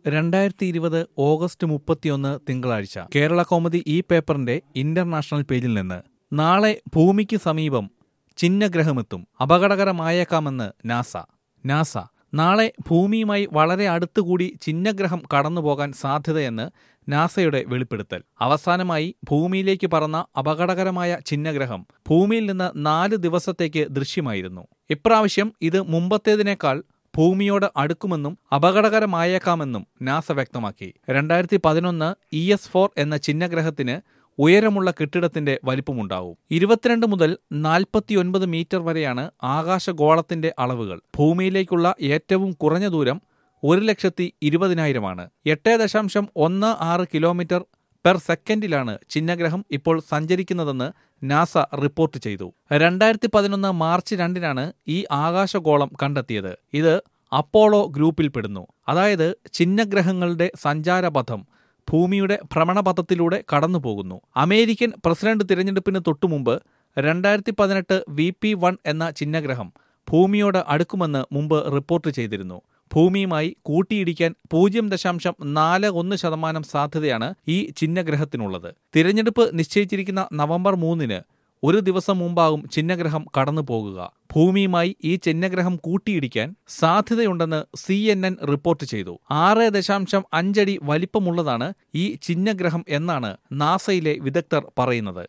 രണ്ടായിരത്തി ഇരുപത് ഓഗസ്റ്റ് മുപ്പത്തിയൊന്ന് തിങ്കളാഴ്ച കേരള കൗമുദി ഈ പേപ്പറിന്റെ ഇന്റർനാഷണൽ പേജിൽ നിന്ന് നാളെ ഭൂമിക്ക് സമീപം ചിഹ്നഗ്രഹമെത്തും അപകടകരമായേക്കാമെന്ന് നാസ നാസ നാളെ ഭൂമിയുമായി വളരെ അടുത്തുകൂടി ചിഹ്നഗ്രഹം കടന്നുപോകാൻ സാധ്യതയെന്ന് നാസയുടെ വെളിപ്പെടുത്തൽ അവസാനമായി ഭൂമിയിലേക്ക് പറന്ന അപകടകരമായ ചിഹ്നഗ്രഹം ഭൂമിയിൽ നിന്ന് നാല് ദിവസത്തേക്ക് ദൃശ്യമായിരുന്നു ഇപ്രാവശ്യം ഇത് മുമ്പത്തേതിനേക്കാൾ ഭൂമിയോട് അടുക്കുമെന്നും അപകടകരമായേക്കാമെന്നും നാസ വ്യക്തമാക്കി രണ്ടായിരത്തി പതിനൊന്ന് ഇ എസ് ഫോർ എന്ന ചിഹ്നഗ്രഹത്തിന് ഉയരമുള്ള കെട്ടിടത്തിന്റെ വലിപ്പമുണ്ടാവും ഇരുപത്തിരണ്ട് മുതൽ നാൽപ്പത്തിയൊൻപത് മീറ്റർ വരെയാണ് ആകാശഗോളത്തിന്റെ അളവുകൾ ഭൂമിയിലേക്കുള്ള ഏറ്റവും കുറഞ്ഞ ദൂരം ഒരു ലക്ഷത്തി ഇരുപതിനായിരമാണ് എട്ട് ദശാംശം ഒന്ന് ആറ് കിലോമീറ്റർ പെർ സെക്കൻഡിലാണ് ചിഹ്നഗ്രഹം ഇപ്പോൾ സഞ്ചരിക്കുന്നതെന്ന് നാസ റിപ്പോർട്ട് ചെയ്തു രണ്ടായിരത്തി പതിനൊന്ന് മാർച്ച് രണ്ടിനാണ് ഈ ആകാശഗോളം കണ്ടെത്തിയത് ഇത് അപ്പോളോ ഗ്രൂപ്പിൽപ്പെടുന്നു അതായത് ചിഹ്നഗ്രഹങ്ങളുടെ സഞ്ചാരപഥം ഭൂമിയുടെ ഭ്രമണപഥത്തിലൂടെ കടന്നുപോകുന്നു അമേരിക്കൻ പ്രസിഡന്റ് തിരഞ്ഞെടുപ്പിന് തൊട്ടുമുമ്പ് രണ്ടായിരത്തി പതിനെട്ട് വി പി വൺ എന്ന ചിഹ്നഗ്രഹം ഭൂമിയോട് അടുക്കുമെന്ന് മുമ്പ് റിപ്പോർട്ട് ചെയ്തിരുന്നു ഭൂമിയുമായി കൂട്ടിയിടിക്കാൻ പൂജ്യം ദശാംശം നാല് ഒന്ന് ശതമാനം സാധ്യതയാണ് ഈ ചിഹ്നഗ്രഹത്തിനുള്ളത് തിരഞ്ഞെടുപ്പ് നിശ്ചയിച്ചിരിക്കുന്ന നവംബർ മൂന്നിന് ഒരു ദിവസം മുമ്പാകും ചിഹ്നഗ്രഹം കടന്നു പോകുക ഭൂമിയുമായി ഈ ചിഹ്നഗ്രഹം കൂട്ടിയിടിക്കാൻ സാധ്യതയുണ്ടെന്ന് സി എൻ എൻ റിപ്പോർട്ട് ചെയ്തു ആറ് ദശാംശം അഞ്ചടി വലിപ്പമുള്ളതാണ് ഈ ചിഹ്നഗ്രഹം എന്നാണ് നാസയിലെ വിദഗ്ധർ പറയുന്നത്